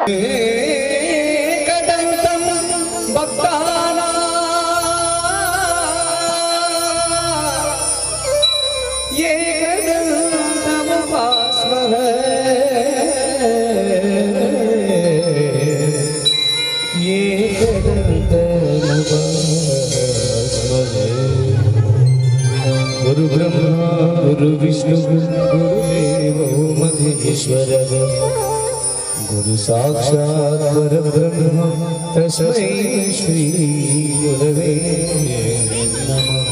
కదంతం భక్తానా గురు బ్రహ్మ గురు విష్ణు గురుదేవో మహేశ్వర గురు సాక్షాత్ పరబ్రహ్మ తస్మై శ్రీ గురవే నమః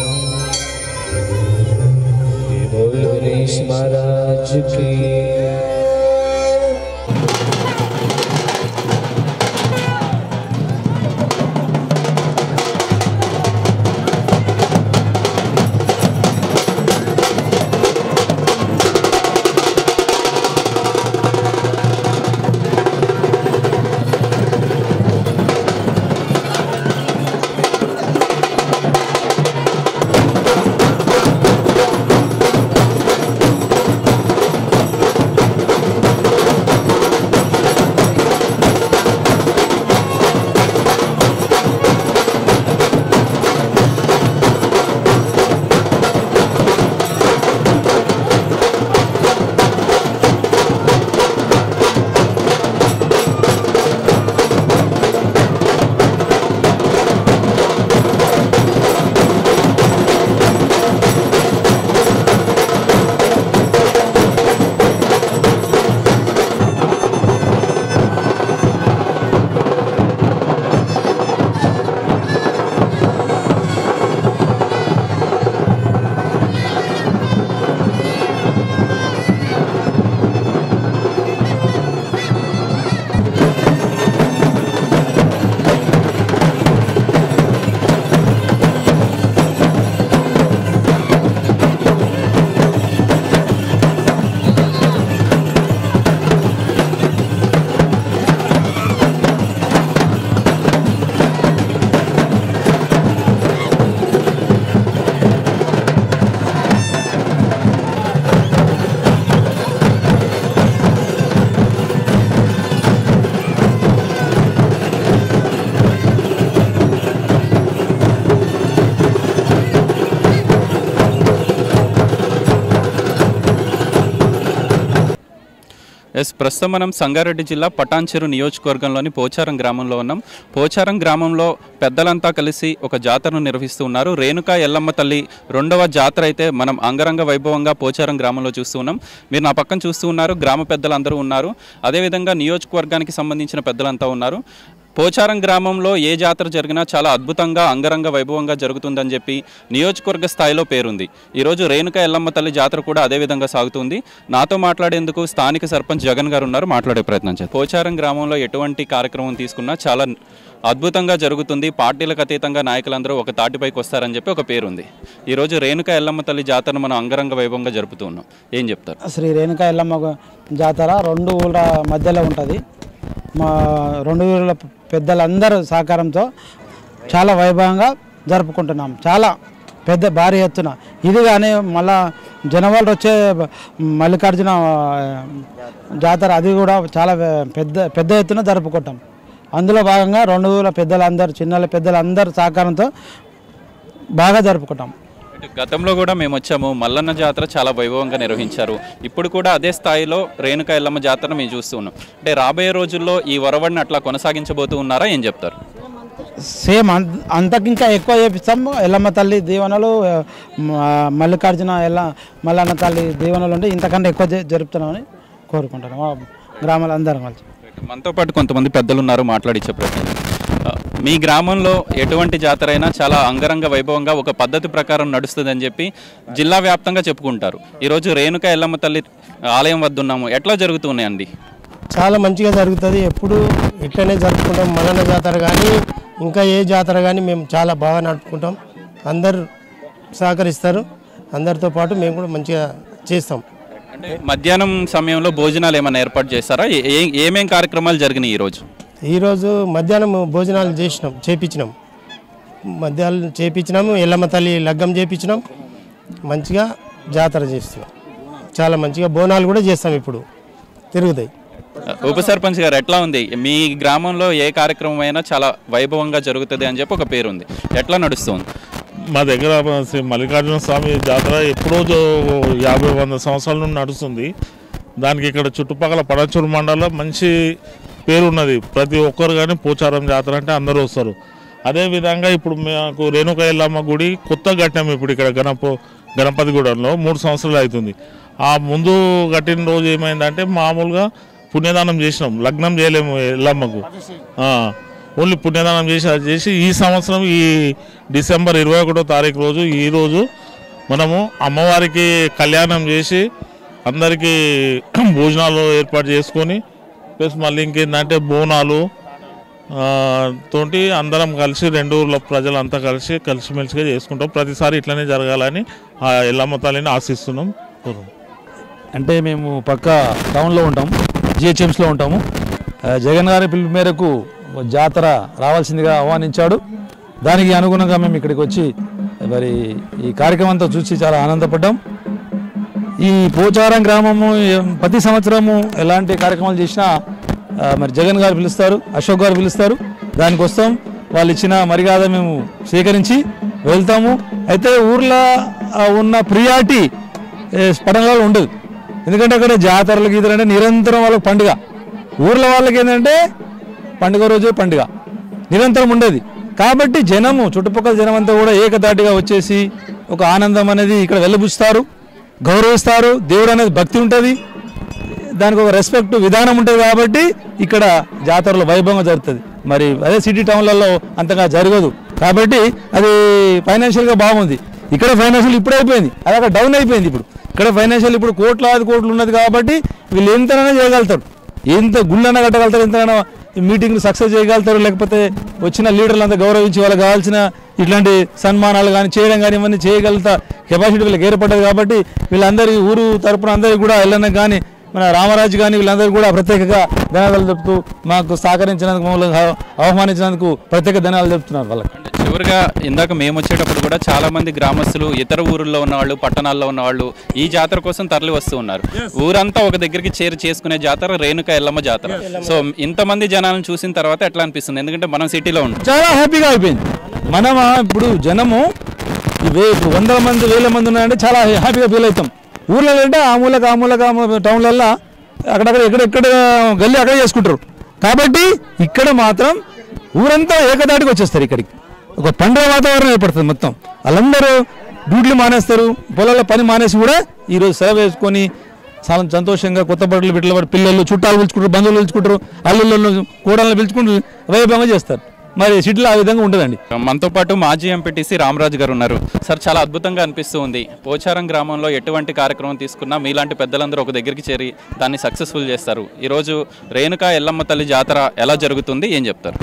बोल गणेश महाराज की ఎస్ ప్రస్తుతం మనం సంగారెడ్డి జిల్లా పటాన్చెరు నియోజకవర్గంలోని పోచారం గ్రామంలో ఉన్నాం పోచారం గ్రామంలో పెద్దలంతా కలిసి ఒక జాతరను నిర్వహిస్తూ ఉన్నారు రేణుకా ఎల్లమ్మ తల్లి రెండవ జాతర అయితే మనం అంగరంగ వైభవంగా పోచారం గ్రామంలో చూస్తూ ఉన్నాం మీరు నా పక్కన చూస్తూ ఉన్నారు గ్రామ పెద్దలందరూ ఉన్నారు అదేవిధంగా నియోజకవర్గానికి సంబంధించిన పెద్దలంతా ఉన్నారు పోచారం గ్రామంలో ఏ జాతర జరిగినా చాలా అద్భుతంగా అంగరంగ వైభవంగా జరుగుతుందని చెప్పి నియోజకవర్గ స్థాయిలో పేరుంది ఈరోజు రేణుక ఎల్లమ్మ తల్లి జాతర కూడా అదే విధంగా సాగుతుంది నాతో మాట్లాడేందుకు స్థానిక సర్పంచ్ జగన్ గారు ఉన్నారు మాట్లాడే ప్రయత్నం చేస్తారు పోచారం గ్రామంలో ఎటువంటి కార్యక్రమం తీసుకున్నా చాలా అద్భుతంగా జరుగుతుంది పార్టీలకు అతీతంగా నాయకులందరూ ఒక తాటిపైకి వస్తారని చెప్పి ఒక పేరుంది ఈరోజు రేణుక ఎల్లమ్మ తల్లి జాతరను మనం అంగరంగ వైభవంగా జరుపుతూ ఉన్నాం ఏం చెప్తారు శ్రీ రేణుకా ఎల్లమ్మ జాతర రెండు ఊళ్ళ మధ్యలో ఉంటుంది మా రెండు ఊళ్ళ పెద్దలందరూ సహకారంతో చాలా వైభవంగా జరుపుకుంటున్నాం చాలా పెద్ద భారీ ఎత్తున ఇది కానీ మళ్ళా జనవరి వచ్చే మల్లికార్జున ఆ, జాతర అది కూడా చాలా పెద్ద పెద్ద ఎత్తున జరుపుకుంటాం అందులో భాగంగా రెండు ఊళ్ళ పెద్దలందరూ చిన్నల పెద్దలందరూ సహకారంతో బాగా జరుపుకుంటాం గతంలో కూడా మేము వచ్చాము మల్లన్న జాతర చాలా వైభవంగా నిర్వహించారు ఇప్పుడు కూడా అదే స్థాయిలో రేణుక ఎల్లమ్మ జాతర మేము చూస్తూ ఉన్నాం అంటే రాబోయే రోజుల్లో ఈ వరవడిని అట్లా కొనసాగించబోతూ ఉన్నారా ఏం చెప్తారు సేమ్ అంత అంతకింకా ఎక్కువ చేపిస్తాం ఎల్లమ్మ తల్లి దీవెనలు ఆ, మ- మల్లికార్జున ఎల్ల మల్లన్న తల్లి దీవెనలు ఉంటే ఇంతకంటే ఎక్కువ జ- జరుపుతున్నామని కోరుకుంటాను మా గ్రామాలు అందరం కలిసి మనతో పాటు కొంతమంది పెద్దలు ఉన్నారు మాట్లాడించే ప్రయత్నం ఆ, మీ గ్రామంలో ఎటువంటి జాతర అయినా చాలా అంగరంగ వైభవంగా ఒక పద్ధతి ప్రకారం నడుస్తుందని చెప్పి జిల్లా వ్యాప్తంగా చెప్పుకుంటారు ఈరోజు రేణుక ఎల్లమ్మ తల్లి ఆలయం వద్ద ఉన్నాము ఎట్లా జరుగుతున్నాయండి చాలా మంచిగా జరుగుతుంది ఎప్పుడు ఇట్లనే జరుపుకుంటాం మల్లన్న జాతర కానీ ఇంకా ఏ జాతర కానీ మేము చాలా బాగా నడుపుకుంటాం అందరు సహకరిస్తారు అందరితో పాటు మేము కూడా మంచిగా చేస్తాం అంటే మధ్యాహ్నం సమయంలో భోజనాలు ఏమైనా ఏర్పాటు చేస్తారా ఏ- ఏ- ఏమేం కార్యక్రమాలు జరిగినాయి ఈరోజు ఈరోజు మధ్యాహ్నం భోజనాలు చేసినాం చేపించినాం మధ్యాహ్నం చేపించినాము ఎల్లమ్మ తల్లి లగ్గం చేపించినాం మంచిగా జాతర చేస్తున్నాం చాలా మంచిగా బోనాలు కూడా చేస్తాం ఇప్పుడు తిరుగుతాయి ఉప సర్పంచ్ గారు ఎట్లా ఉంది మీ గ్రామంలో ఏ కార్యక్రమం అయినా చాలా వైభవంగా జరుగుతుంది అని చెప్పి ఒక పేరు ఉంది ఎట్లా నడుస్తుంది మా దగ్గర శ్రీ మల్లికార్జున స్వామి జాతర ఎప్పుడో జో- యాభై వంద సంవత్సరాల నుండి నడుస్తుంది దానికి ఇక్కడ చుట్టుపక్కల పడచూరు మండలంలో మంచి పేరు ఉన్నది ప్రతి ఒక్కరు కానీ పోచారం జాతర అంటే అందరూ వస్తారు అదే విధంగా ఇప్పుడు మాకు రేణుక ఎల్లమ్మ గుడి కొత్త కట్టాం ఇప్పుడు ఇక్కడ గణప గణపతి గూడెంలో మూడు సంవత్సరాలు అవుతుంది ఆ ముందు కట్టిన రోజు ఏమైందంటే మామూలుగా పుణ్యదానం చేసినాం లగ్నం చేయలేము ఎల్లమ్మకు ఆ, ఓన్లీ పుణ్యదానం చేసి అది చేసి ఈ సంవత్సరం ఈ డిసెంబర్ ఇరవై ఒకటో తారీఖు రోజు ఈ రోజు మనము అమ్మవారికి కళ్యాణం చేసి అందరికీ భోజనాలు ఏర్పాటు చేసుకొని ప్లస్ మళ్ళీ ఇంకేంటంటే బోనాలు ఆ, తోటి అందరం కలిసి రెండు ఊర్ల ప్రజలంతా కలిసి కలిసిమెలిసిగా చేసుకుంటాం ప్రతిసారి ఇట్లనే జరగాలని ఆ ఎల్లమ్మ తల్లిని ఆశిస్తున్నాం అంటే మేము పక్క టౌన్లో ఉంటాం జిహెచ్ఎంస్లో ఉంటాము ఆ, జగన్ గారి పిలుపు మేరకు జాతర రావాల్సిందిగా ఆహ్వానించాడు దానికి అనుగుణంగా మేము ఇక్కడికి వచ్చి మరి ఈ కార్యక్రమం అంతా చూసి చాలా ఆనందపడ్డాం ఈ పోచారం గ్రామము ఏ- ప్రతి సంవత్సరము ఎలాంటి కార్యక్రమాలు చేసినా ఆ, మరి జగన్ గారు పిలుస్తారు అశోక్ గారు పిలుస్తారు దానికి వస్తాం వాళ్ళు ఇచ్చిన మర్యాద మేము స్వీకరించి వెళ్తాము అయితే ఊర్లో ఆ, ఉన్న ప్రియారిటీ పట్టణాలలో ఉండదు ఎందుకంటే అక్కడ జాతరలు గీతలు అంటే నిరంతరం వాళ్ళకి పండుగ ఊర్ల వాళ్ళకి ఏంటంటే పండుగ రోజే పండుగ నిరంతరం ఉండేది కాబట్టి జనము చుట్టుపక్కల జనం అంతా కూడా ఏకదాటిగా వచ్చేసి ఒక ఆనందం అనేది ఇక్కడ వెళ్ళబుస్తారు గౌరవిస్తారు దేవుడు అనేది భక్తి ఉంటుంది దానికి ఒక రెస్పెక్ట్ విధానం ఉంటుంది కాబట్టి ఇక్కడ జాతరలో వైభవంగా జరుగుతుంది మరి అదే సిటీ టౌన్లలో అంతగా జరగదు కాబట్టి అది ఫైనాన్షియల్గా బాగుంది ఇక్కడ ఫైనాన్షియల్ ఇప్పుడు అయిపోయింది అది అక్కడ డౌన్ అయిపోయింది ఇప్పుడు ఇక్కడ ఫైనాన్షియల్ ఇప్పుడు కోట్లాది కోట్లు ఉన్నది కాబట్టి వీళ్ళు ఎంతైనా చేయగలుగుతారు ఎంత గుళ్ళైనా కట్టగలుగుతారు ఎంతైనా మీటింగ్ సక్సెస్ చేయగలుగుతారు లేకపోతే వచ్చిన లీడర్లు అంతా గౌరవించి వాళ్ళకి కావాల్సిన ఇట్లాంటి సన్మానాలు కానీ చేయడం కానీ ఇవన్నీ చేయగలుగుతా కెపాసిటీ వీళ్ళకి ఏర్పడ్డది కాబట్టి వీళ్ళందరి ఊరు తరపున అందరికీ కూడా వెళ్ళడానికి కానీ మన రామరాజు కానీ వీళ్ళందరూ కూడా ప్రత్యేకంగా ధన్యవాదాలు చెప్తూ మాకు సహకరించినందుకు మమ్మల్ని ఆహ్- ఆహ్వానించినందుకు ప్రత్యేక ధన్యవాదాలు చెప్తున్నారు వాళ్ళకి అంటే చివరిగా ఇందాక మేము వచ్చేటప్పుడు కూడా చాలా మంది గ్రామస్తులు ఇతర ఊరుల్లో ఉన్న వాళ్ళు పట్టణాల్లో ఉన్న వాళ్ళు ఈ జాతర కోసం తరలి వస్తూ ఉన్నారు ఊరంతా ఒక దగ్గరికి చేరి చేసుకునే జాతర రేణుక ఎల్లమ్మ జాతర సో ఇంతమంది జనాలను చూసిన తర్వాత ఎట్లా అనిపిస్తుంది ఎందుకంటే మనం సిటీలో ఉంటాం చాలా హ్యాపీగా అయిపోయింది మనం ఇప్పుడు జనము ఈ వే ఇప్పుడు వందల మంది వేల మంది ఉన్నారంటే చాలా హ్యాపీగా ఫీల్ అవుతాం ఊర్లలో అంటే ఆ మూలకు ఆ మూలకు ఆ మూల టౌన్లల్లో అక్కడక్కడ ఎక్కడెక్కడ గల్లీ అక్కడే చేసుకుంటారు కాబట్టి ఇక్కడ మాత్రం ఊరంతా ఏకదాటికి వచ్చేస్తారు ఇక్కడికి ఒక పండుగ వాతావరణం ఏర్పడుతుంది మొత్తం వాళ్ళందరూ డ్యూటీలు మానేస్తారు పొలాల్లో పని మానేసి కూడా ఈరోజు సెలవు వేసుకొని చాలా సంతోషంగా కొత్త బట్టలు బిడ్డల పిల్లలు చుట్టాలు పిలుచుకుంటారు బంధువులు పిలుచుకుంటారు అల్లుళ్ళు కూడలను పిలుచుకుంటూ వైభవంగా చేస్తారు మరి సిటీలో ఆ విధంగా ఉండదండి మనతో పాటు మాజీ ఎంపీటీసీ రామరాజు గారు ఉన్నారు సార్ చాలా అద్భుతంగా అనిపిస్తూ ఉంది పోచారం గ్రామంలో ఎటువంటి కార్యక్రమం తీసుకున్నా మీలాంటి పెద్దలందరూ ఒక దగ్గరికి చేరి దాన్ని సక్సెస్ఫుల్ చేస్తారు ఈరోజు రేణుక ఎల్లమ్మ తల్లి జాతర ఎలా జరుగుతుంది ఏం చెప్తారు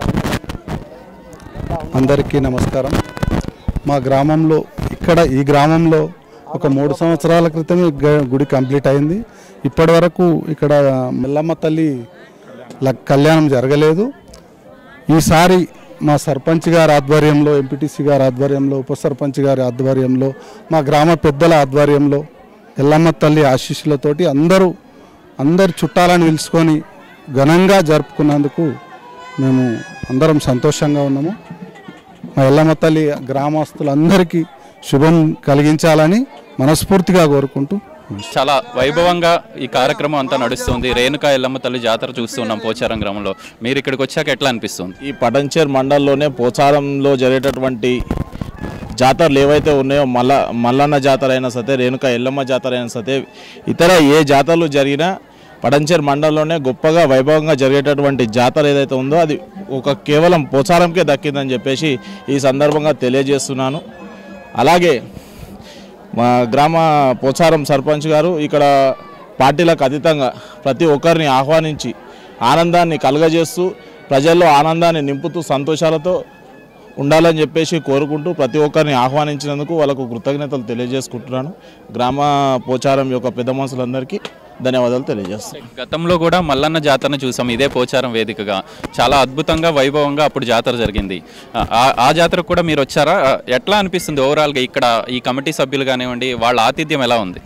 అందరికీ నమస్కారం మా గ్రామంలో ఇక్కడ ఈ గ్రామంలో ఒక మూడు సంవత్సరాల క్రితం ఈ గ- గుడి కంప్లీట్ అయింది ఇప్పటి వరకు ఇక్కడ మెల్లమ్మ తల్లి ల- కళ్యాణం జరగలేదు ఈసారి మా సర్పంచ్ గారి ఆధ్వర్యంలో ఎంపీటీసీ గారి ఆధ్వర్యంలో ఉప సర్పంచ్ గారి ఆధ్వర్యంలో మా గ్రామ పెద్దల ఆధ్వర్యంలో ఎల్లమ్మ తల్లి ఆశీస్సులతోటి అందరూ అందరు చుట్టాలను పిలుచుకొని ఘనంగా జరుపుకున్నందుకు మేము అందరం సంతోషంగా ఉన్నాము మా ఎల్లమ్మ తల్లి గ్రామస్తులందరికీ శుభం కలిగించాలని మనస్ఫూర్తిగా కోరుకుంటూ చాలా వైభవంగా ఈ కార్యక్రమం అంతా నడుస్తుంది రేణుక ఎల్లమ్మ తల్లి జాతర చూస్తున్నాం పోచారం గ్రామంలో మీరు ఇక్కడికి వచ్చాక ఎట్లా అనిపిస్తుంది ఈ పటంచేర్ మండలంలోనే పోచారంలో జరిగేటటువంటి జాతరలు ఏవైతే ఉన్నాయో మల్ల మల్లన్న జాతర అయినా సరే రేణుక ఎల్లమ్మ జాతర అయినా సరే ఇతర ఏ జాతరలు జరిగినా పటంచేర్ మండలంలోనే గొప్పగా వైభవంగా జరిగేటటువంటి జాతర ఏదైతే ఉందో అది ఒక కేవలం పోచారంకే దక్కిందని చెప్పేసి ఈ సందర్భంగా తెలియజేస్తున్నాను అలాగే మా గ్రామ పోచారం సర్పంచ్ గారు ఇక్కడ పార్టీలకు అతీతంగా ప్రతి ఒక్కరిని ఆహ్వానించి ఆనందాన్ని కలుగజేస్తూ ప్రజల్లో ఆనందాన్ని నింపుతూ సంతోషాలతో ఉండాలని చెప్పేసి కోరుకుంటూ ప్రతి ఒక్కరిని ఆహ్వానించినందుకు వాళ్ళకు కృతజ్ఞతలు తెలియజేసుకుంటున్నాను గ్రామ పోచారం యొక్క పెద్ద మనుషులందరికీ ధన్యవాదాలు తెలియజేస్తాను గతంలో కూడా మల్లన్న జాతరను చూసాం ఇదే పోచారం వేదికగా చాలా అద్భుతంగా వైభవంగా అప్పుడు జాతర జరిగింది ఆ- ఆ జాతరకు కూడా మీరు వచ్చారా ఆ, ఎట్లా అనిపిస్తుంది ఓవరాల్గా ఇక్కడ ఈ కమిటీ సభ్యులు కానివ్వండి వాళ్ళ ఆతిథ్యం ఎలా ఉంది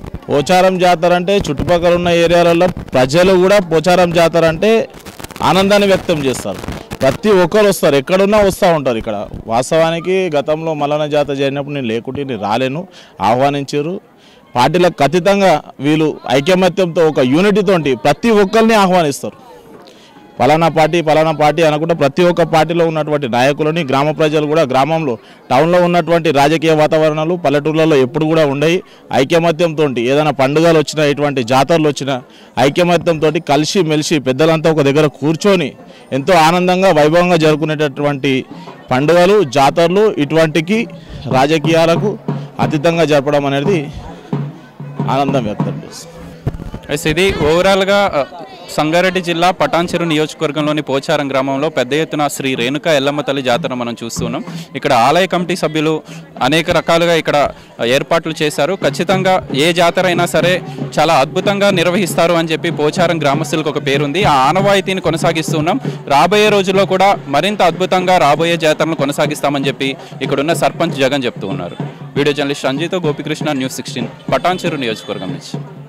పోచారం జాతర అంటే చుట్టుపక్కల ఉన్న ఏరియాలలో ప్రజలు కూడా పోచారం జాతర అంటే ఆనందాన్ని వ్యక్తం చేస్తారు ప్రతి ఒక్కరు వస్తారు ఎక్కడున్నా వస్తూ ఉంటారు ఇక్కడ వాస్తవానికి గతంలో మల్లన్న జాతర జరిగినప్పుడు నేను లేకుంటే నేను రాలేను ఆహ్వానించారు పార్టీలకు అతీతంగా వీళ్ళు ఐకమత్యంతో ఒక యూనిటీతోటి ప్రతి ఒక్కరిని ఆహ్వానిస్తారు పలానా పార్టీ పలానా పార్టీ అనకుండా ప్రతి ఒక్క పార్టీలో ఉన్నటువంటి నాయకులని గ్రామ ప్రజలు కూడా గ్రామంలో టౌన్లో ఉన్నటువంటి రాజకీయ వాతావరణాలు పల్లెటూళ్ళలో ఎప్పుడు కూడా ఉండయి ఐకమత్యంతో ఏదైనా పండుగలు వచ్చినా ఇటువంటి జాతరలు వచ్చినా ఐకమత్యంతో కలిసి మెలిసి పెద్దలంతా ఒక దగ్గర కూర్చొని ఎంతో ఆనందంగా వైభవంగా జరుపుకునేటటువంటి పండుగలు జాతరలు ఇటువంటికి రాజకీయాలకు అతీతంగా జరపడం అనేది ఆనందం వ్యక్తం చేస్తుంది ఎస్ ఇది ఓవరాల్గా ఆ, సంగారెడ్డి జిల్లా పటాన్చెరు నియోజకవర్గంలోని పోచారం గ్రామంలో పెద్ద ఎత్తున శ్రీ రేణుక ఎల్లమ్మ తల్లి జాతర మనం చూస్తున్నాం ఇక్కడ ఆలయ కమిటీ సభ్యులు అనేక రకాలుగా ఇక్కడ ఏర్పాట్లు చేశారు ఖచ్చితంగా ఏ జాతర అయినా సరే చాలా అద్భుతంగా నిర్వహిస్తారు అని చెప్పి పోచారం గ్రామస్తులకు ఒక పేరుంది ఆ ఆనవాయితీని కొనసాగిస్తున్నాం రాబోయే రోజుల్లో కూడా మరింత అద్భుతంగా రాబోయే జాతరను కొనసాగిస్తామని చెప్పి ఇక్కడున్న సర్పంచ్ జగన్ చెప్తూ ఉన్నారు వీడియో జర్నలిస్ట్ రంజితో గోపికృష్ణ న్యూస్ సిక్స్టీన్ పటాన్చెరు నియోజకవర్గం నుంచి